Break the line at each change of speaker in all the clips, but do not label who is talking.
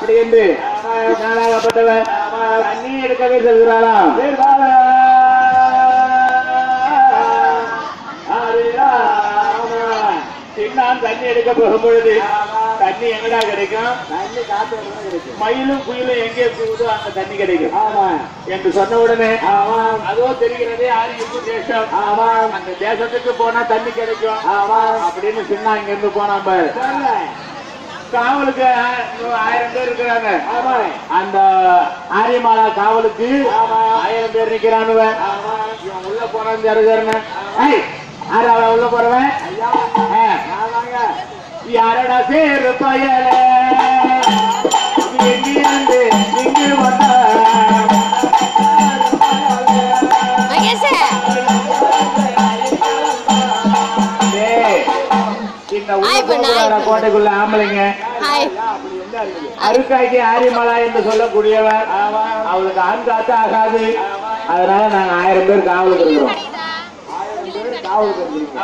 அப்படி என்று நானாகப்பட்டவன் தண்ணி எடுக்கவே செல்கிறாராம் சின்னான் தண்ணி எடுக்க போகும் பொழுது தண்ணி எங்கடா கிடைக்கும்
தண்ணி காத்து வரணும் கிடைக்கும்
மயிலும் குயிலும் எங்கே போகுதோ அங்க தண்ணி கிடைக்கும்
ஆமா
என்று சொன்ன உடனே
ஆமாம்
அதோ தெரிகிறதே ஆறு இந்து தேசம்
ஆமாம்
அந்த தேசத்துக்கு போனா தண்ணி கிடைக்கும்
ஆமாம்
அப்படின்னு சின்ன இங்க இருந்து போனான் பாரு
சொல்ல
காவலுக்கு ஆ- இன்னும் ஆயிரம் பேர் இருக்கிறாங்க
ஆமா
அந்த ஆரியமாலா காவலுக்கு
ஆமா.
ஆயிரம் பேர் நிக்கிறானுவ
ஆமா
இவன் உள்ள போறான் ஜருகர்னு ஏய் யாரு அவன் உள்ள போறவன்
ஐயா
ஆ,
ஆமாங்க
யாரடா சேரு பயல எங்கிருந்து இங்கு வந்த
மகேஷ்
ஏய், இந்த உள்ள
ஆய் பண்ணு, ஆய்
போகிறாரா
பண்ணு.
கோட்டைக்குள்ள ஆம்பளைங்க
ஹாய்
அப்படி என்ன இருக்குது
அருக்காக்கி ஆரியமலா என்று சொல்லக்கூடியவர் அவளுக்கு ஆண் காத்து ஆகாது அதனால நாங்க ஆயிரம் பேர் காவலுக்கு இருக்கிறோம்
ஆயிரம் பேர் காவலுக்கு இருக்கீங்க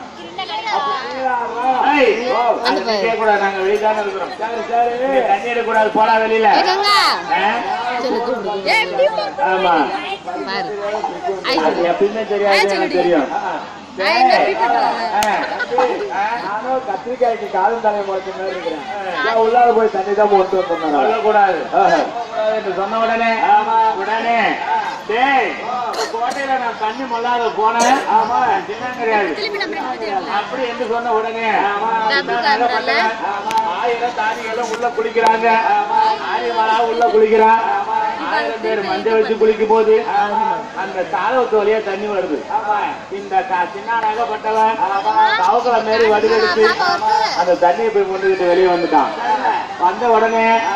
ஏய்,
வந்து
அது
பாரு.
கேட்கக்கூடாது, நாங்க வெளியதானே இருக்கிறோம்.
சரி சரி
இங்க தண்ணி எடுக்கக்கூடாது, போடா வெளியில.
கங்கா
ஆ?
சொல்லு கூப்பிடு
ஆமா.
பாரு ஹாய்
அது
சொல்லு
எப்பயுமே தெரியாது, எனக்கு தெரியும்.
ஹாய் என்ன எப்படி பண்றாங்க
ஆ.
நானும் கத்திரிக்காய்க்கு காலும் தலை முளைச்ச மாதிரி இருக்கிறேன் நான் உள்ளார போய் தண்ணி தான் போட்டு வந்துடுறேன்
சொல்லக்கூடாது. சொல்லக்கூடாது என்று சொன்ன உடனே உடனே டேய், கோட்டையில நான் தண்ணி மொள்ளாத போனேன் ஆமா சின்ன கிடையாது அப்படி என்று சொன்ன உடனே
டபுள்
நான் என்ன
காரணம்ல?
பண்ணேன்? ஆயிரம் தானிகளும் உள்ள குளிக்கிறாங்க ஆரியமலா உள்ள குளிக்கிறான் ஆயிரம் பேர் மஞ்சள் வச்சு குளிக்கும் போது அந்த தாளவத்து வழியா தண்ணி வருது இந்த க- சின்னானாகப்பட்டவன் தவக்கலை மாரி வடிவெடுத்து அந்த தண்ணியை போய் கொண்டுகிட்டு வெளியே வந்துட்டான் வந்த உடனே